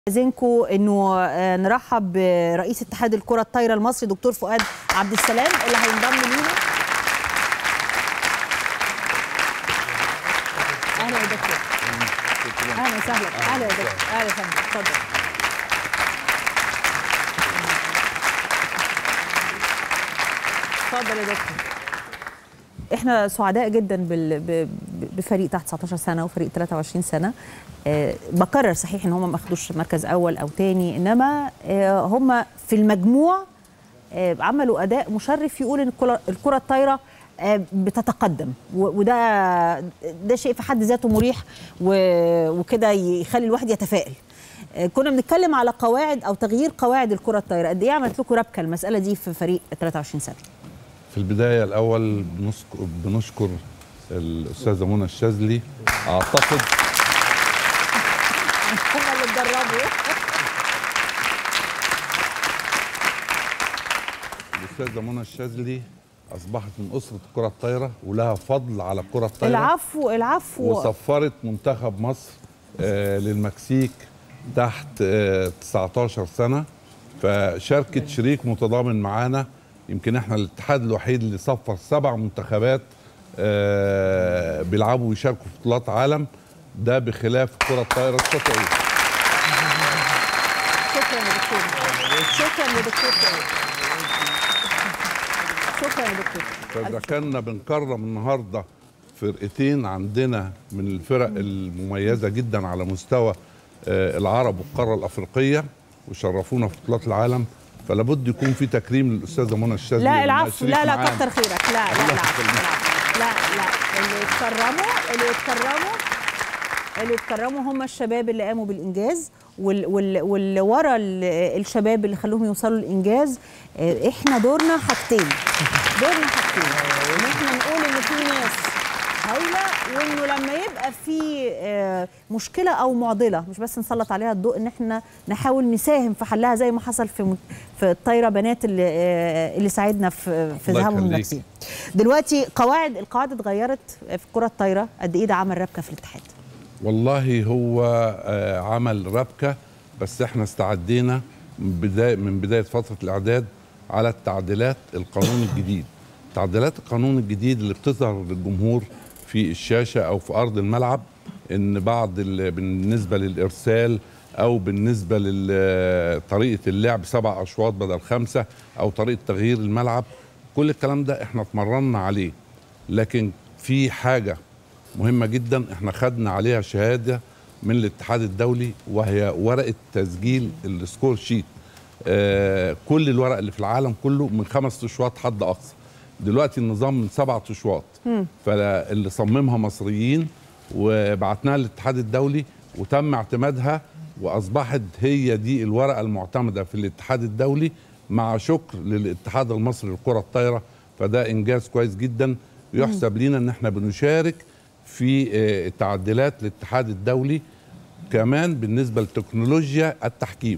زينكو انه آه، نرحب برئيس اتحاد الكره الطايره المصري دكتور فؤاد عبد السلام اللي هينضم لينا اهلا يا دكتور اهلا وسهلا اهلا يا دكتور اهلا وسهلا اتفضل اتفضل يا دكتور احنا سعداء جدا بال... ب- بفريق تحت 19 سنه وفريق 23 سنه آه، بكرر صحيح ان هم ما اخدوش مركز اول او تاني انما آه، هم في المجموع آه، عملوا اداء مشرف يقول ان الكرة- الكره الطايره آه، بتتقدم و- وده ده شيء في حد ذاته مريح و- وكده يخلي الواحد يتفائل آه، كنا بنتكلم على قواعد او تغيير قواعد الكره الطايره قد ايه عملت لكم ربكه المساله دي في فريق 23 سنه في البداية الأول بنشكر, بنشكر الأستاذة منى الشاذلي أعتقد هم اللي اتدربوا الأستاذة منى الشاذلي أصبحت من أسرة الكرة الطايرة ولها فضل على الكرة الطايرة العفو العفو وسفرت منتخب مصر آه، للمكسيك تحت آه، 19 سنة فشاركت شريك متضامن معانا يمكن احنا الاتحاد الوحيد اللي سفر سبع منتخبات آه، بيلعبوا ويشاركوا في بطولات عالم ده بخلاف الكرة الطايرة الشاطئية شكرا يا دكتور شكرا يا دكتور فؤاد. شكرا يا دكتور فإذا كنا بنكرم النهارده فرقتين عندنا من الفرق المميزة جدا على مستوى آه، العرب والقارة الأفريقية وشرفونا في بطولات العالم فلا بد يكون في تكريم للأستاذة منى الشاذلي لا لأنها العفو شريك لا لا معانا. كتر خيرك لا لا الله لا يخليك. لا لا اللي اتكرموا اللي اتكرموا اللي اتكرموا هم الشباب اللي قاموا بالانجاز وال وال واللي ورا ال- الشباب اللي خلوهم يوصلوا للانجاز آه، احنا دورنا حاجتين دورنا حاجتين ان احنا نقول ان في ناس هايله وانه لما يبقى في آه، مشكله او معضله مش بس نسلط عليها الضوء ان احنا نحاول نساهم في حلها زي ما حصل في م- في الطايره بنات اللي آه، اللي ساعدنا في في الله ذهابهم يخليك. المكسيك دلوقتي قواعد القواعد اتغيرت في الكره الطايره قد ايه ده عمل ربكه في الاتحاد والله هو آه، عمل ربكة بس احنا استعدينا من بداية, من بداية فترة الإعداد على التعديلات القانون الجديد تعديلات القانون الجديد اللي بتظهر للجمهور في الشاشة أو في أرض الملعب إن بعض ال- بالنسبة للإرسال أو بالنسبة لطريقة اللعب سبع أشواط بدل خمسة أو طريقة تغيير الملعب كل الكلام ده احنا اتمرنا عليه لكن في حاجة مهمة جدا احنا خدنا عليها شهادة من الاتحاد الدولي وهي ورقة تسجيل السكور شيت آه كل الورق اللي في العالم كله من خمس اشواط حد اقصى دلوقتي النظام من سبعة اشواط فاللي صممها مصريين وبعتناها للاتحاد الدولي وتم اعتمادها واصبحت هي دي الورقه المعتمده في الاتحاد الدولي مع شكر للاتحاد المصري للكره الطايره فده انجاز كويس جدا يحسب لينا ان احنا بنشارك في آه، تعديلات الاتحاد الدولي كمان بالنسبه لتكنولوجيا التحكيم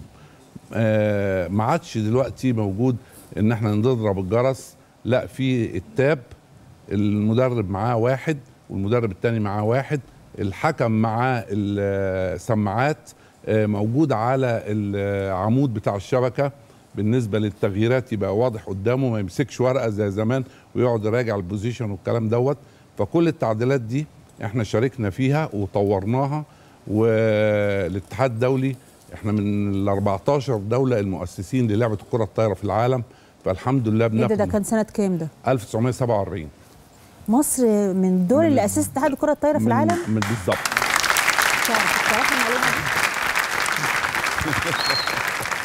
آه، ما عادش دلوقتي موجود ان احنا نضرب الجرس لا في التاب المدرب معاه واحد والمدرب التاني معاه واحد الحكم معاه السماعات آه، موجود على العمود بتاع الشبكه بالنسبه للتغييرات يبقى واضح قدامه ما يمسكش ورقه زي زمان ويقعد يراجع البوزيشن والكلام دوت فكل التعديلات دي احنا شاركنا فيها وطورناها والاتحاد الدولي احنا من ال 14 دوله المؤسسين للعبه الكره الطايره في العالم فالحمد لله ايه بناخد ده ده كان سنه كام ده 1947 مصر من الدول اللي اسست اتحاد الكره الطايره في من- العالم من بالظبط تعرف تعرف المعلومه دي